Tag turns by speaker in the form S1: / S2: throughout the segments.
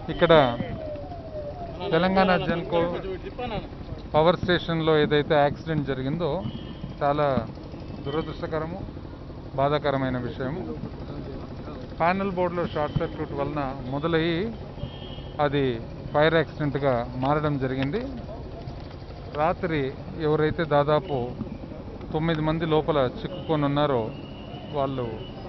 S1: ఇక్కడ తెలంగాణ జన్కో పవర్ స్టేషన్లో ఏదైతే యాక్సిడెంట్ జరిగిందో చాలా దురదృష్టకరము బాధాకరమైన విషయము ప్యానల్ బోర్డులో షార్ట్ సర్క్యూట్ వలన మొదలయ్యి అది ఫైర్ యాక్సిడెంట్గా మారడం జరిగింది రాత్రి ఎవరైతే దాదాపు తొమ్మిది మంది లోపల చిక్కుకొని ఉన్నారో వాళ్ళు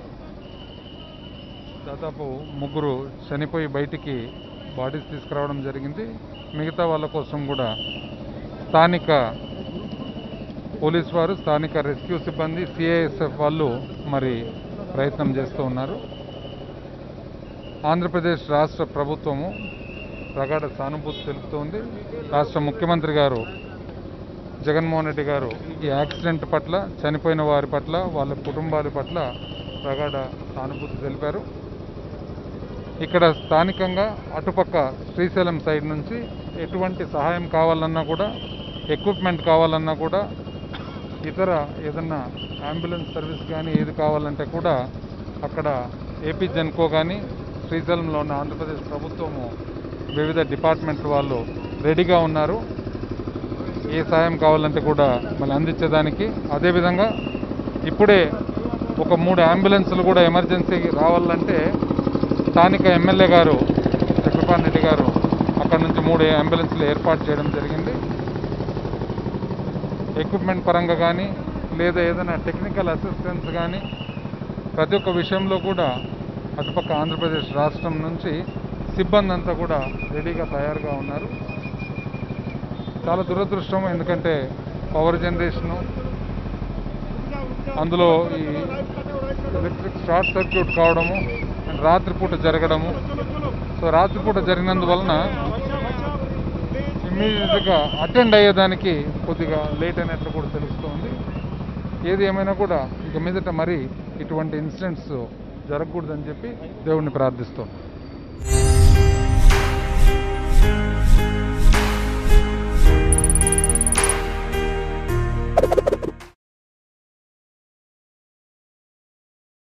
S1: దాదాపు ముగ్గురు చనిపోయి బయటికి బాడీస్ తీసుకురావడం జరిగింది మిగతా వాళ్ళ కోసం కూడా స్థానిక పోలీస్ వారు స్థానిక రెస్క్యూ సిబ్బంది సిఐఎస్ఎఫ్ వాళ్ళు మరి ప్రయత్నం చేస్తూ ఉన్నారు ఆంధ్రప్రదేశ్ రాష్ట్ర ప్రభుత్వము ప్రగాఢ సానుభూతి తెలుపుతోంది రాష్ట్ర ముఖ్యమంత్రి గారు జగన్మోహన్ రెడ్డి గారు ఈ యాక్సిడెంట్ పట్ల చనిపోయిన వారి పట్ల వాళ్ళ కుటుంబాల పట్ల ప్రగాఢ సానుభూతి తెలిపారు ఇక్కడ స్థానికంగా అటుపక్క శ్రీశైలం సైడ్ నుంచి ఎటువంటి సహాయం కావాలన్నా కూడా ఎక్విప్మెంట్ కావాలన్నా కూడా ఇతర ఏదన్నా అంబులెన్స్ సర్వీస్ కానీ ఏది కావాలంటే కూడా అక్కడ ఏపీ జెన్కో కానీ శ్రీశైలంలో ఉన్న ఆంధ్రప్రదేశ్ ప్రభుత్వము వివిధ డిపార్ట్మెంట్ వాళ్ళు రెడీగా ఉన్నారు ఏ సాయం కావాలంటే కూడా మళ్ళీ అందించేదానికి అదేవిధంగా ఇప్పుడే ఒక మూడు అంబులెన్సులు కూడా ఎమర్జెన్సీ రావాలంటే స్థానిక ఎమ్మెల్యే గారు చక్రపాణి రెడ్డి గారు అక్కడ నుంచి మూడు అంబులెన్స్లు ఏర్పాటు చేయడం జరిగింది ఎక్విప్మెంట్ పరంగా కానీ లేదా ఏదైనా టెక్నికల్ అసిస్టెన్స్ కానీ ప్రతి ఒక్క విషయంలో కూడా అటుపక్క ఆంధ్రప్రదేశ్ రాష్ట్రం నుంచి సిబ్బంది అంతా కూడా రెడీగా తయారుగా ఉన్నారు చాలా దురదృష్టం ఎందుకంటే పవర్ జనరేషను అందులో ఈ ఎలక్ట్రిక్ షార్ట్ సర్క్యూట్ కావడము అండ్ రాత్రిపూట జరగడము సో రాత్రిపూట జరిగినందువలన ఇమ్మీడియట్గా అటెండ్ అయ్యేదానికి కొద్దిగా లేట్ అయినట్లు కూడా తెలుస్తోంది ఏది ఏమైనా కూడా ఇక మీదట మరి ఇటువంటి ఇన్సిడెంట్స్ జరగకూడదని చెప్పి దేవుణ్ణి ప్రార్థిస్తాం